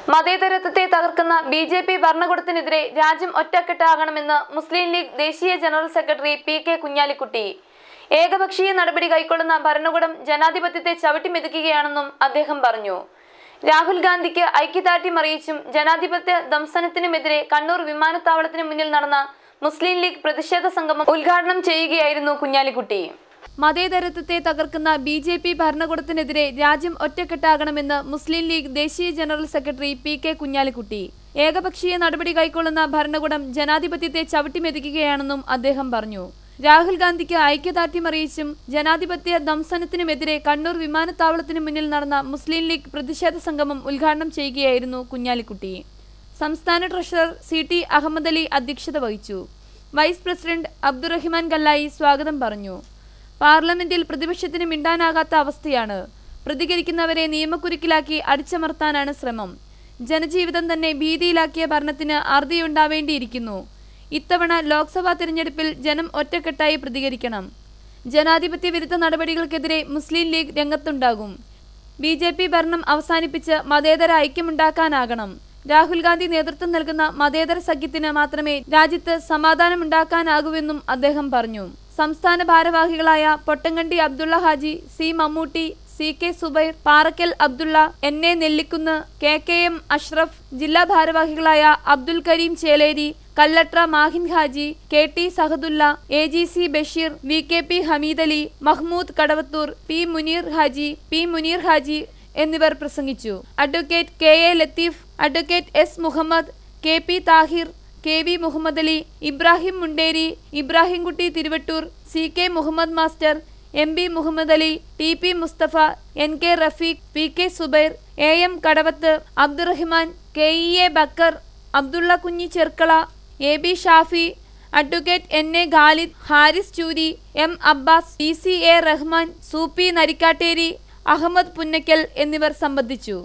മതേതരത്വത്തെ തകർക്കുന്ന B J P ഭരണകൂടത്തിനെതിരെ രാജ്യം ഒറ്റക്കെട്ടാകണമെന്ന് മുസ്ലിം ലീഗ് ദേശീയ general secretary P K Kunhalikutty ഏകപക്ഷീയ നടപടി കൈക്കൊള്ളുന്ന ഭരണകൂടം ജനാധിപത്യത്തെ ചവിട്ടിമെതിക്കുകയാണെന്നും അദ്ദേഹം പറഞ്ഞു രാഹുൽ ഗാന്ധിക്ക് ഐക്യദാർഢ്യം അറിയിച്ചും ജനാധിപത്യ ദംസനത്തിനുമെതിരെ കണ്ണൂർ വിമാനത്താവളത്തിന് മുന്നിൽ നടന്ന മുസ്ലിം ലീഗ് പ്രതിഷേധ സംഗമം ഉദ്ഘാടനം ചെയ്യുകയായിരുന്നു കുഞ്ഞാലിക്കുട്ടി മതേതരത്വത്തെ തകർക്കുന്ന ബി ജെ പി ഭരണകൂടത്തിനെതിരെ രാജ്യം ഒറ്റക്കെട്ടാകണമെന്ന് മുസ്ലിം ലീഗ് ദേശീയ general secretary P K Kunhalikutty ഏകപക്ഷീയ നടപടി കൈക്കൊള്ളുന്ന ഭരണകൂടം ജനാധിപത്യത്തെ ചവിട്ടിമെതിക്കുകയാണെന്നും അദ്ദേഹം പറഞ്ഞു രാഹുൽ ഗാന്ധിക്ക് ഐക്യദാർഢ്യം അറിയിച്ചും ജനാധിപത്യ ദംസനത്തിനുമെതിരെ കണ്ണൂർ വിമാനത്താവളത്തിന് മുന്നിൽ നടന്ന മുസ്ലിം ലീഗ് പ്രതിഷേധ സംഗമം ഉദ്ഘാടനം ചെയ്യുകയായിരുന്നു കുഞ്ഞാലിക്കുട്ടി സംസ്ഥാന treasurer C T Ahammed Ali അധ്യക്ഷത വഹിച്ചു വൈസ് പ്രസിഡന്റ് അബ്ദുറഹിമാൻ ഗല്ലായി സ്വാഗതം പറഞ്ഞു പാർലമെന്റിൽ പ്രതിപക്ഷത്തിന് മിണ്ടാനാകാത്ത അവസ്ഥയാണ് പ്രതികരിക്കുന്നവരെ നിയമക്കുരുക്കിലാക്കി അടിച്ചമർത്താനാണ് ശ്രമം ജനജീവിതം തന്നെ ഭീതിയിലാക്കിയ ഭരണത്തിന് അറുതിയുണ്ടാവേണ്ടിയിരിക്കുന്നു ഇത്തവണ ലോക്സഭാ തിരഞ്ഞെടുപ്പിൽ ജനം ഒറ്റക്കെട്ടായി പ്രതികരിക്കണം ജനാധിപത്യ വിരുദ്ധ നടപടികൾക്കെതിരെ മുസ്ലിം ലീഗ് രംഗത്തുണ്ടാകും ബി ജെ പി ഭരണം അവസാനിപ്പിച്ച് മതേതര ഐക്യമുണ്ടാക്കാനാകണം രാഹുൽ ഗാന്ധി നേതൃത്വം നൽകുന്ന മതേതര സഖ്യത്തിന് മാത്രമേ രാജ്യത്ത് സമാധാനമുണ്ടാക്കാനാകൂവെന്നും അദ്ദേഹം പറഞ്ഞു സംസ്ഥാന ഭാരവാഹികളായ Pottankandy Abdulla Haji C Mammootty C K Subair Parakkal Abdulla N A Nellikkunnu K K M Ashraf ജില്ലാ ഭാരവാഹികളായ Abdul Kareem Cheleri Kalladra Mahin Haji K T Sahadulla A G C Basheer V K P Hameed Ali Mahmood Kadavathur P Muneer Haji P Muneer Haji എന്നിവർ പ്രസംഗിച്ചു advocate K A Latheef advocate S Muhammad K P Thahir K V Muhammad Ali Ibrahim Munderi Ibrahimkutty Thiruvattoor C K Muhammad master M B Muhammad Ali T P Musthafa N K Rafeeq P K Subair A M Kadavath Abdurahiman K E A Bakkar Abdulla Kunhi Cherkala A B Shafi advocate N A Khalid Haris Choori M Abbas P C A Rahman Soopy Narikkattery Ahammed Punnakkal എന്നിവർ സംബന്ധിച്ചു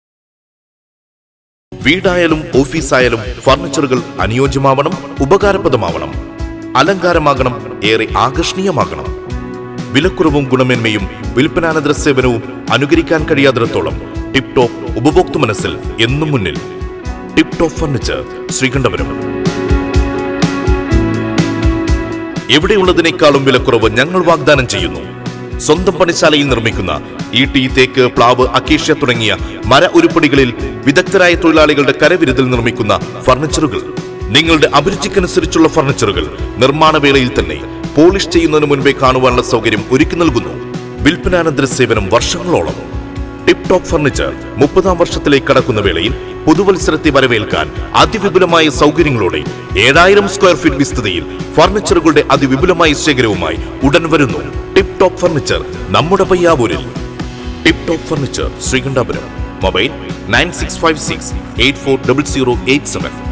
വീടായാലും ഓഫീസായാലും ഫർണിച്ചറുകൾ അനുയോജ്യമാവണം ഉപകാരപ്രദമാവണം അലങ്കാരമാകണം ഏറെ ആകർഷണീയമാകണം വിലക്കുറവും ഗുണമേന്മയും വിൽപ്പനാനന്തര സേവനവും അനുകരിക്കാൻ കഴിയാത്തിടത്തോളം tip top ഉപഭോക്തൃ മനസ്സിൽ എന്നും മുന്നിൽ ടിപ് ടോപ്പ് ഫർണിച്ചർ ശ്രീകണ്ഠപുരം എവിടെയുള്ളതിനേക്കാളും വിലക്കുറവ് ഞങ്ങൾ വാഗ്ദാനം ചെയ്യുന്നു സ്വന്തം പണിശാലയിൽ നിർമ്മിക്കുന്ന ഈട്ടി തേക്ക് പ്ലാവ് അക്കേഷ്യ തുടങ്ങിയ മര ഉരുപ്പടികളിൽ വിദഗ്ധരായ തൊഴിലാളികളുടെ കരവിരുതിൽ നിർമ്മിക്കുന്ന ഫർണിച്ചറുകൾ നിങ്ങളുടെ അഭിരുചിക്കനുസരിച്ചുള്ള ഫർണിച്ചറുകൾ നിർമ്മാണ വേളയിൽ തന്നെ പോളിഷ് ചെയ്യുന്നതിന് മുൻപേ കാണുവാനുള്ള സൗകര്യം ഒരുക്കി നൽകുന്നു വിൽപ്പനാനന്തര സേവനം വർഷങ്ങളോളം ടിപ് ടോപ്പ് ഫർണിച്ചർ മുപ്പതാം വർഷത്തിലേക്ക് കടക്കുന്ന വേളയിൽ പുതുവത്സരത്തെ വരവേൽക്കാൻ അതിവിപുലമായ സൗകര്യങ്ങളോടെ ഏഴായിരം സ്ക്വയർ ഫീറ്റ് വിസ്തൃതിയിൽ ഫർണിച്ചറുകളുടെ അതിവിപുലമായ ശേഖരവുമായി ഉടൻ വരുന്നു ടിപ് ടോപ്പ് ഫർണിച്ചർ നമ്മുടെ പയ്യാവൂരിൽ tip top furniture Sreekandapuram mobile nine six five six eight four double zero eight seven